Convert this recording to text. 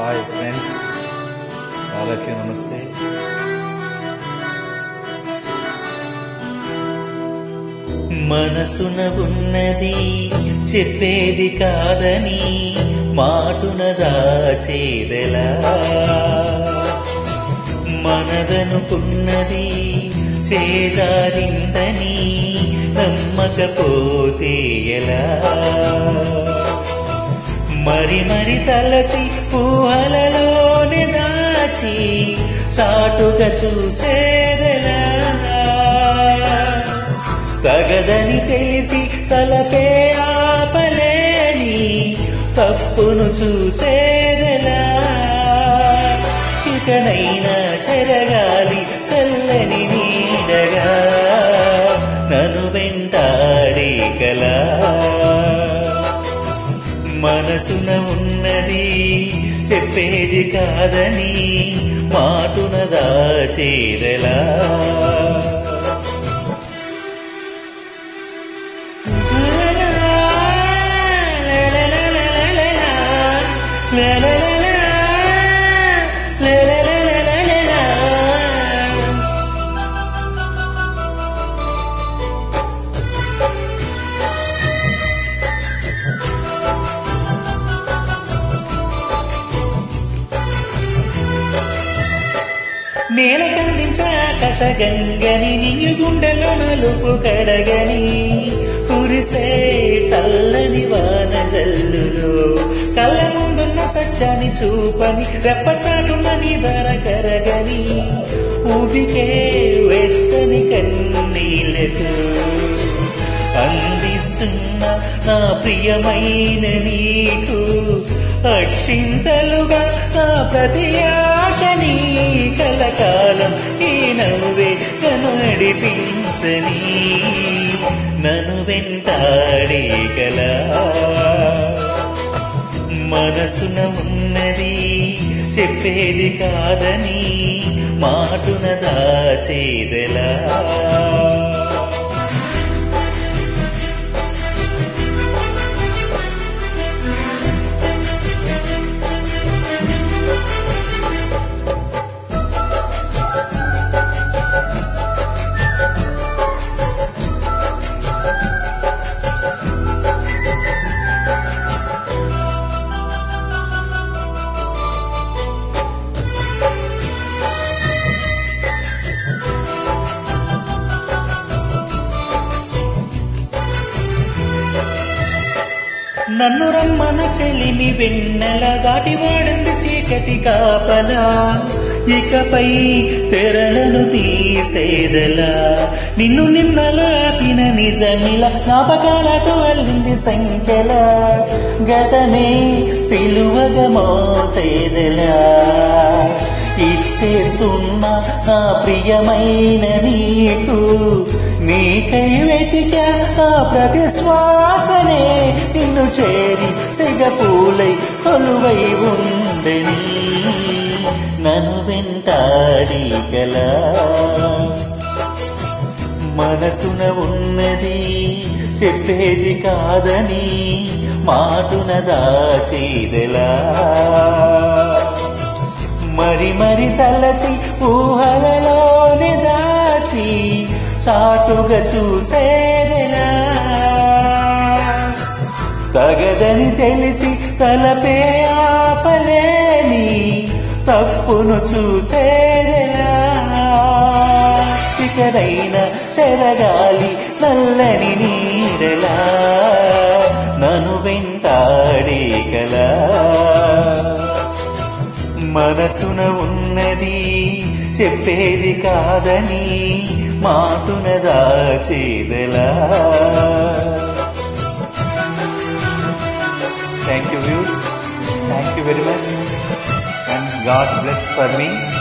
hi friends వాళ్ళకి నమస్తే మనసున ఉన్నది చెప్పేది కాదని మాటున దాచేదెలా మనదనుకున్నది చేజారిందని నమ్మకపోతే ఎలా మరి మరి తలచి ఊహలలోనే దాచి చాటుగా చూసేదెలా తగదని తెలిసి తలపే ఆపలేని తప్పును చూసేదెలా ఇకనైనా చెరగాలి చల్లని నీడగా నన్ను వెంటాడే కలా మనసున ఉన్నది చెప్పేది కాదని మాటున దాచేదెలా నేల కందించా కటగంగని నీ గుండెలో నలుపు కడగని కురిసే చల్లని వాన జల్లులో కళ్ళ ముందున్న సత్యాన్ని చూపని రెప్పచాటున్న నీ ధర కరగని ఊబికే వెచ్చని కన్నీళ్ళతో అందిస్తున్న నా ప్రియమైన నీకు అక్షింతలుగా నా ప్రతి ఆశని కలకాలం ఈ నవ్వే నన్ను నడిపించని నన్ను వెంటాడే కలా మనసున ఉన్నది చెప్పేది కాదని మాటున దాచేదెలా నన్ను రమ్మన చెలిమి వెన్నెల దాటి వాడింది చీకటి కాపలా ఇకపై తెరలను తీసేదలా నిన్ను నిన్నలాపిన నిజమిల జ్ఞాపకాలతో అల్లింది సంఖ్యల గతమే సిలువగా మోసేదలా ఇచ్చేస్తున్న నా ప్రియమైన నీకు నీకై వెతికా నా ప్రతి శ్వాసనే నిన్ను చేరి సిగపూలై కొలువై ఉండని నన్ను వెంటాడి కలా మనసున ఉన్నది చెప్పేది కాదని మాటున దాచేదెలా మరి మరి తలచి ఊహలలోనే దాచి చాటుగా చూసేదెలా తగదని తెలిసి తలపే ఆపలేని తప్పును చూసేదెలా ఇకడైనా చెరగాలి నల్లని నీడలా నన్ను వెంటాడే కలా మనసున ఉన్నది చెప్పేది కాదని మాటున దాచేదెలా thank you views thank you very much and God bless for me